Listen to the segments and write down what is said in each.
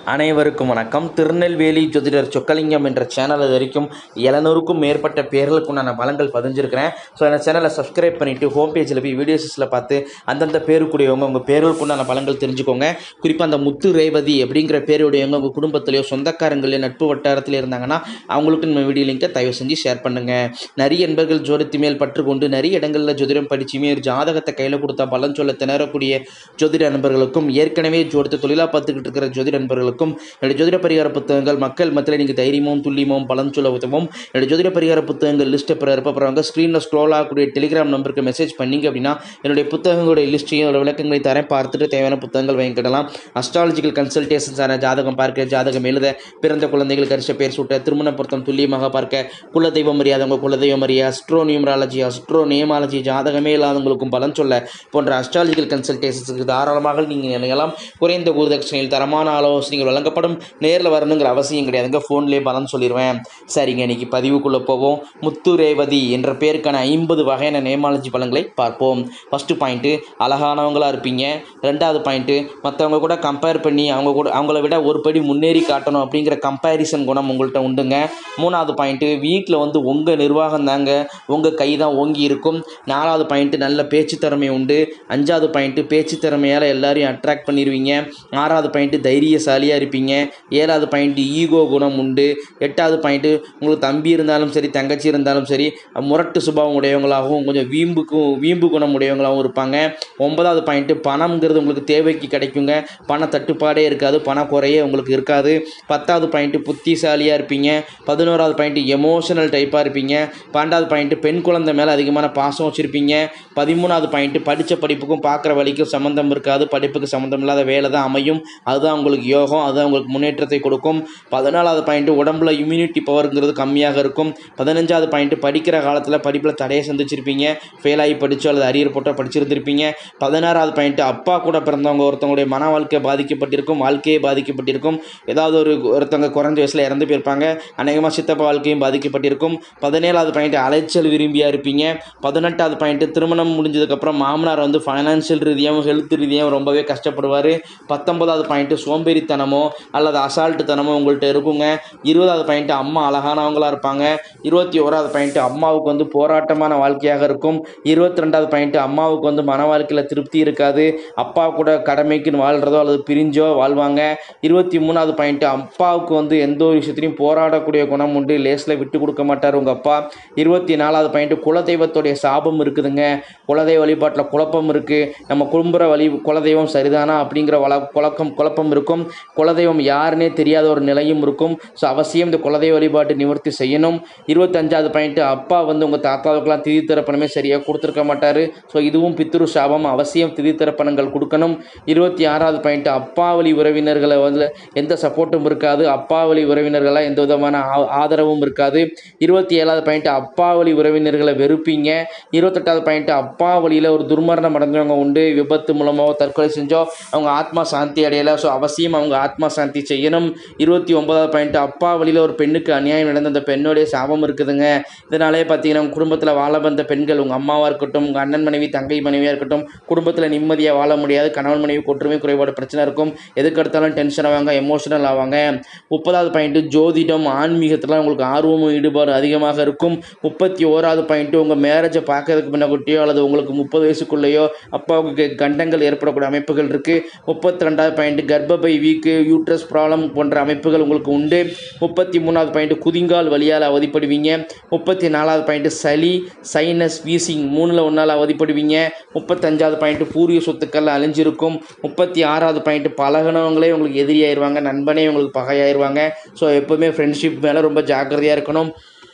அனைவருக்கும் வணக்கம் திருநெல்வேலி ஜோதிடர் சொக்கலிங்கம் என்ற சேனல் இது வரைக்கும் எழுநூறுக்கும் மேற்பட்ட பேர்களுக்கு நான் பலங்கள் பதிஞ்சிருக்கிறேன் ஸோ அந்த சேனலை சப்ஸ்கிரைப் பண்ணிவிட்டு ஹோம் பேஜில் போய் வீடியோஸில் பார்த்து அந்தந்த பேருக்குடையவங்க உங்கள் பேர்களுக்குண்டான பலங்கள் தெரிஞ்சுக்கோங்க குறிப்பாக அந்த முத்து ரேவதி அப்படிங்கிற பேருடையவங்க உங்கள் குடும்பத்திலையோ சொந்தக்காரங்களே நட்பு வட்டாரத்தில் இருந்தாங்கன்னா அவங்களுக்கு நம்ம வீடியோ லிங்கை தயவு செஞ்சு ஷேர் பண்ணுங்கள் நிறைய நண்பர்கள் ஜோதிடத்து மேல் பற்று கொண்டு நிறைய இடங்களில் ஜோதிடம் படிச்சுமே ஒரு ஜாதகத்தை கையில் கொடுத்தா பலன் சொல்ல திணறக்கூடிய ஜோதிட நண்பர்களுக்கும் ஏற்கனவே ஜோதிட தொழிலாக பார்த்துக்கிட்டு இருக்கிற ஜோதிட நண்பர்களுக்கும் என்னுடைய ஜோதிட பரிகார புத்தகங்கள் மக்கள் மத்தியில் நீங்கள் தைரியமும் துல்லியமும் பலன் சொல்ல உதவும் என்னுடைய ஜோதிட பரிகார புத்தகங்கள் லிஸ்ட்டை பிற இருப்பவங்க ஸ்க்ரீனில் ஸ்க்ரோல் ஆகக்கூடிய டெலிகிராம் நம்பருக்கு மெசேஜ் பண்ணீங்க அப்படின்னா என்னுடைய புத்தகங்களுடைய லிஸ்ட்டையும் அதோட விளக்கங்களை தரேன் பார்த்துட்டு தேவையான புத்தகங்கள் வாங்கிக்கிடலாம் அஸ்ட்ராலஜிக்கல் கன்சல்டேஷன்ஸான ஜாதகம் பார்க்க ஜாதகம் எழுத பிறந்த குழந்தைகளுக்கு அரிச பேர் சூட்ட திருமண பொருத்தம் துல்லியமாக பார்க்க குலதெய்வம் அறியாதவங்க குலதெய்வம் அறிய அஸ்ட்ரோ நியூமராலஜி அஸ்ட்ரோ நியமாலஜி ஜாதகமே இல்லாதவங்களுக்கும் பலன் சொல்ல போன்ற அஸ்ட்ராலஜிக்கல் கன்சல்டேஷன்ஸுக்கு தாராளமாக நீங்கள் நினைக்கலாம் குறைந்த குருதட்சணையில் தரமான ஆலோசனைகள் வழங்கப்படும் நேரில் வரணுங்கிற அவசியம் கிடையாதுங்க ஃபோன்லேயே பலன் சொல்லிடுவேன் சரிங்க இன்னைக்கு பதிவுக்குள்ளே போவோம் முத்து ரேவதி என்ற பேருக்கான ஐம்பது வகையான நேமாலஜி பலன்களை பார்ப்போம் ஃபஸ்ட்டு பாயிண்ட்டு அழகானவங்களாக இருப்பீங்க ரெண்டாவது பாயிண்ட்டு மற்றவங்க கூட கம்பேர் பண்ணி அவங்க கூட அவங்கள விட ஒரு படி முன்னேறி காட்டணும் அப்படிங்கிற கம்பேரிசன் குணம் உங்கள்கிட்ட உண்டுங்க மூணாவது பாயிண்ட்டு வீட்டில் வந்து உங்கள் நிர்வாகம் தாங்க உங்கள் கை தான் ஓங்கி இருக்கும் நாலாவது பாயிண்ட்டு நல்ல பேச்சு திறமை உண்டு அஞ்சாவது பாயிண்ட்டு பேச்சு திறமையால் எல்லாரையும் அட்ராக்ட் பண்ணிடுவீங்க ஆறாவது பாயிண்ட்டு தைரியசாலியாக இருப்பீங்க ஏழாவது பாயிண்ட்டு ஈகோ குணம் உண்டு எட்டாவது பாயிண்ட்டு உங்களுக்கு தம்பி இருந்தாலும் சரி தங்கச்சி இருந்தாலும் சரி முரட்டு சுபாவம் உடையவங்களாகவும் கொஞ்சம் வீம்புக்கும் வீம்பு குணம் உடையவங்களாகவும் இருப்பாங்க ஒன்பதாவது பாயிண்ட்டு பணம்ங்கிறது உங்களுக்கு தேவைக்கு கிடைக்குங்க பண தட்டுப்பாடே இருக்காது பண குறையே உங்களுக்கு இருக்காது பத்தாவது பாயிண்ட்டு புத்திசாலியாக இருப்பீங்க பதினோராவது பாயிண்ட்டு எமோஷனல் டைப்பாக இருப்பீங்க பன்னெண்டாவது பாயிண்ட்டு பெண் குழந்தை மேலே அதிகமான பாசம் வச்சுருப்பீங்க பதிமூணாவது பாயிண்ட்டு படித்த படிப்புக்கும் பார்க்குற வழிக்கும் சம்மந்தம் இருக்காது படிப்புக்கு சம்மந்தம் இல்லாத வேலை தான் அமையும் அதுதான் உங்களுக்கு யோகம் அதுதான் உங்களுக்கு முன்னேற்றத்தை கொடுக்கும் பதினாலாவது பாயிண்ட்டு உடம்புல இம்யூனிட்டி பவருங்கிறது கம்மியாக இருக்கும் பதினஞ்சாவது பாயிண்ட்டு படிக்கிற காலத்தில் படிப்பில் தடையை சந்திச்சிருப்பீங்க ஃபெயில் ஆகி படிச்சோ அல்லது அரியர் போட்டோ படிச்சிருந்திருப்பீங்க பதினாறாவது பாயிண்ட்டு அப்பா கூட பிறந்தவங்க ஒருத்தவங்களுடைய மன வாழ்க்கை பாதிக்கப்பட்டிருக்கும் வாழ்க்கையே பாதிக்கப்பட்டிருக்கும் ஏதாவது ஒரு ஒருத்தவங்க குறைஞ்ச வயசில் இறந்து போயிருப்பாங்க அநேகமாக சித்தப்பா வாழ்க்கையும் பாதிக்கப்பட்டிருக்கும் பதினேழாவது பாயிண்ட் அலைச்சல் விரும்பியாக இருப்பீங்க பதினெட்டாவது பாயிண்ட்டு திருமணம் முடிஞ்சதுக்கப்புறம் மாமனார் வந்து ஃபைனான்ஷியல் ரீதியாகவும் ஹெல்த் ரீதியாகவும் ரொம்பவே கஷ்டப்படுவார் பத்தொன்பதாவது பாயிண்ட்டு சோம்பேறித்தனமோ அல்லது அசால்ட்டுத்தனமோ உங்கள்கிட்ட இருக்குங்க இருபதாவது பாயிண்ட்டு அம்மா அழகானவங்களாக இருப்பாங்க இருபத்தி ஓராவது பாயிண்ட்டு அம்மாவுக்கு வந்து போராட்டமான வாழ்க்கையாக இருக்கும் இருபத்தி ரெண்டாவது பாயிண்ட்டு அம்மாவுக்கு வந்து மன வாழ்க்கையில் திருப்தி இருக்காது அப்பா கூட கடமைக்குன்னு வாழ்கிறதோ அல்லது பிரிஞ்சோ வாழ்வாங்க இருபத்தி மூணாவது பாயிண்ட்டு அப்பாவுக்கு வந்து எந்த ஒரு விஷயத்துலையும் போராடக்கூடிய குணம் உண்டு லேஸில் விட்டு கொடுக்க மாட்டார் உங்கள் அப்பா இருபத்தி நாலாவது பாயிண்ட்டு குலதெய்வத்துடைய சாபம் இருக்குதுங்க குலதெய்வ வழிபாட்டில் குழப்பம் இருக்குது நம்ம குடும்புற வழி குலதெய்வம் சரிதானா அப்படிங்கிற வள குழக்கம் குழப்பம் இருக்கும் குலதெய்வம் யாருன்னே தெரியாத ஒரு நிலையும் இருக்கும் ஸோ அவசியம் இந்த குலதெய்வ வழிபாட்டு நிவர்த்தி செய்யணும் இருபத்தஞ்சாவது பாயிண்ட்டு அப்பா வந்து உங்கள் தாத்தாவுக்கெல்லாம் திதி திறப்பணமே சரியாக கொடுத்துருக்க மாட்டார் ஸோ இதுவும் பித்ரு சாபம் அவசியம் திதி திறப்பணங்கள் கொடுக்கணும் இருபத்தி ஆறாவது பாயிண்ட்டு அப்பா வழி உறவினர்களை வந்து எந்த சப்போர்ட்டும் இருக்காது அப்பா வழி உறவினர்களாக எந்த விதமான ஆ- ஆதரவும் இருக்காது இருபத்தி ஏழாவது பாயிண்ட்டு அப்பா வழி உறவினர்களை வெறுப்பீங்க இருபத்தெட்டாவது பாயிண்ட்டு அப்பா வழியில் ஒரு துர்மரணம் அடைஞ்சவங்க உண்டு விபத்து மூலமாக தற்கொலை செஞ்சோ அவங்க ஆத்மா சாந்தி அடையலை ஸோ அவசியம் அவங்க ஆத்மா சாந்தி செய்யணும் இருபத்தி ஒன்பதாவது பாயிண்ட்டு அப்பா வழியில் ஒரு பெண்ணுக்கு அநியாயம் நடந்த அந்த பெண்ணுடைய சாபம் இருக்குதுங்க இதனாலே பார்த்தீங்கன்னா உங்கள் குடும்பத்தில் வாழ வந்த பெண்கள் உங்கள் அம்மாவாக இருக்கட்டும் உங்கள் அண்ணன் மனைவி தங்கை மனைவியாக இருக்கட்டும் குடும்பத்தில் நிம்மதியாக வாழ முடியாது கணவன் மனைவி ஒற்றுமை குறைபாடு பிரச்சனை இருக்கும் எதுக்கு எடுத்தாலும் டென்ஷன் ஆவாங்க எமோஷனல் ஆவாங்க முப்பதாவது பாயிண்ட்டு ஜோதிடம் ஆன்மீகத்தில் உங்களுக்கு ஆர்வமும் ஈடுபாடு அதிகமாக இருக்கும் முப்பத்தி ஓராவது பாயிண்ட்டு உங்கள் மேரேஜை பார்க்கறதுக்கு முன்னக்கூட்டியோ அல்லது உங்களுக்கு முப்பது வயசுக்குள்ளேயோ அப்பாவுக்கு கண்டங்கள் ஏற்படக்கூடிய அமைப்புகள் இருக்குது முப்பத்தி ரெண்டாவது பாயிண்ட்டு கர்ப்பப்பை வீக்கு யூட்ரஸ் ப்ராப்ளம் போன்ற அமைப்புகள் உங்களுக்கு உண்டு முப்பத்தி மூணாவது பாயிண்ட்டு குதிங்கால் வழியால் அவதிப்படுவீங்க முப்பத்தி நாலாவது பாயிண்ட்டு சளி சைனஸ் வீசிங் மூணில் ஒன்றால் அவதிப்படுவீங்க முப்பத்தஞ்சாவது பாயிண்ட்டு பூர்வீக சொத்துக்கள் அழிஞ்சிருக்கும் முப்பத்தி ஆறாவது பாயிண்ட்டு பழகினவங்களே உங்களுக்கு எதிரியாயிருவாங்க நண்பனே உங்களுக்கு பகையாயிருவாங்க ஸோ எப்போவுமே ஃப்ரெண்ட்ஷிப் மேலே ரொம்ப ஜாக்கிரதையாக இருக்கணும்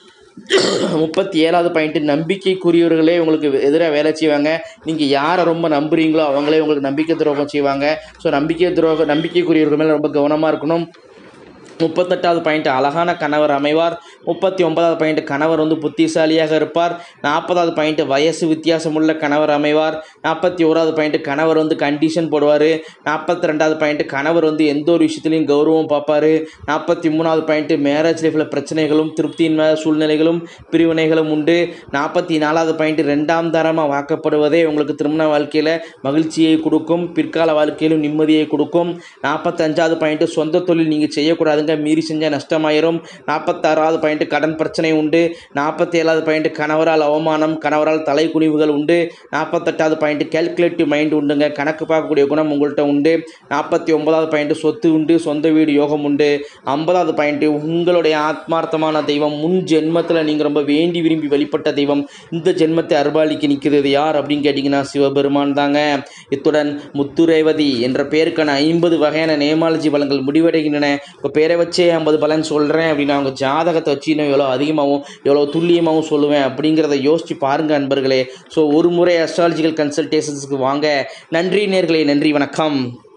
முப்பத்தி ஏழாவது பாயிண்ட்டு நம்பிக்கைக்குரியவர்களே உங்களுக்கு எதிராக வேலை செய்வாங்க நீங்கள் யாரை ரொம்ப நம்புறீங்களோ அவங்களே உங்களுக்கு நம்பிக்கை துரோகம் செய்வாங்க ஸோ நம்பிக்கை துரோகம் நம்பிக்கைக்குரியவர்கள் மேலே ரொம்ப கவனமாக இருக்கணும் முப்பத்தெட்டாவது பாயிண்ட் அழகான கணவர் அமைவார் முப்பத்தி ஒன்பதாவது பாயிண்ட் கணவர் வந்து புத்திசாலியாக இருப்பார் நாற்பதாவது பாயிண்ட் வயசு வித்தியாசமுள்ள கணவர் அமைவார் நாற்பத்தி ஓராவது பாயிண்ட் கணவர் வந்து கண்டிஷன் போடுவார் நாற்பத்தி ரெண்டாவது பாயிண்ட் கணவர் வந்து எந்த ஒரு விஷயத்துலையும் கௌரவம் பார்ப்பார் நாற்பத்தி மூணாவது பாயிண்ட் மேரேஜ் லைஃப்பில் பிரச்சனைகளும் திருப்தியின்மை சூழ்நிலைகளும் பிரிவினைகளும் உண்டு நாற்பத்தி நாலாவது பாயிண்ட் ரெண்டாம் தரமாக வாக்கப்படுவதே உங்களுக்கு திருமண வாழ்க்கையில் மகிழ்ச்சியை கொடுக்கும் பிற்கால வாழ்க்கையிலும் நிம்மதியை கொடுக்கும் நாற்பத்தஞ்சாவது பாயிண்ட் சொந்த தொழில் நீங்கள் செய்யக்கூடாதுங்க மீறி செஞ்சால் நஷ்டமாயிரும் நாற்பத்தாறாவது பாயிண்ட் கடன் பிரச்சனை உண்டு நாற்பத்தி ஏழாவது பாயிண்ட் கணவரால் அவமானம் கணவரால் தலைக்குனிவுகள் உண்டு நாற்பத்தெட்டாவது பாயிண்ட் கேல்குலேட்டிவ் மைண்ட் உண்டுங்க கணக்கு பார்க்கக்கூடிய குணம் உங்கள்கிட்ட உண்டு நாற்பத்தி ஒன்பதாவது பாயிண்ட் சொத்து உண்டு சொந்த வீடு யோகம் உண்டு ஐம்பதாவது பாயிண்ட் உங்களுடைய ஆத்மார்த்தமான தெய்வம் முன் ஜென்மத்தில் நீங்கள் ரொம்ப வேண்டி விரும்பி வழிபட்ட தெய்வம் இந்த ஜென்மத்தை அருபாலிக்கு நிற்கிறது யார் அப்படின்னு கேட்டிங்கன்னா சிவபெருமான் தாங்க இத்துடன் முத்துரேவதி என்ற பேருக்கான ஐம்பது வகையான நேமாலஜி பலன்கள் முடிவடைகின்றன இப்போ பேரை வச்சே ஐம்பது பலன் சொல்கிறேன் அப்படின்னா அவங்க ஜாதகத்தை வச்சு இன்னும் எவ்வளோ அதிகமாகவும் எவ்வளோ துல்லியமாகவும் சொல்லுவேன் அப்படிங்கிறத யோசித்து பாருங்கள் அன்பர்களே ஸோ ஒரு முறை அஸ்ட்ராலஜிக்கல் கன்சல்டேஷன்ஸுக்கு வாங்க நன்றி நேர்களே நன்றி வணக்கம்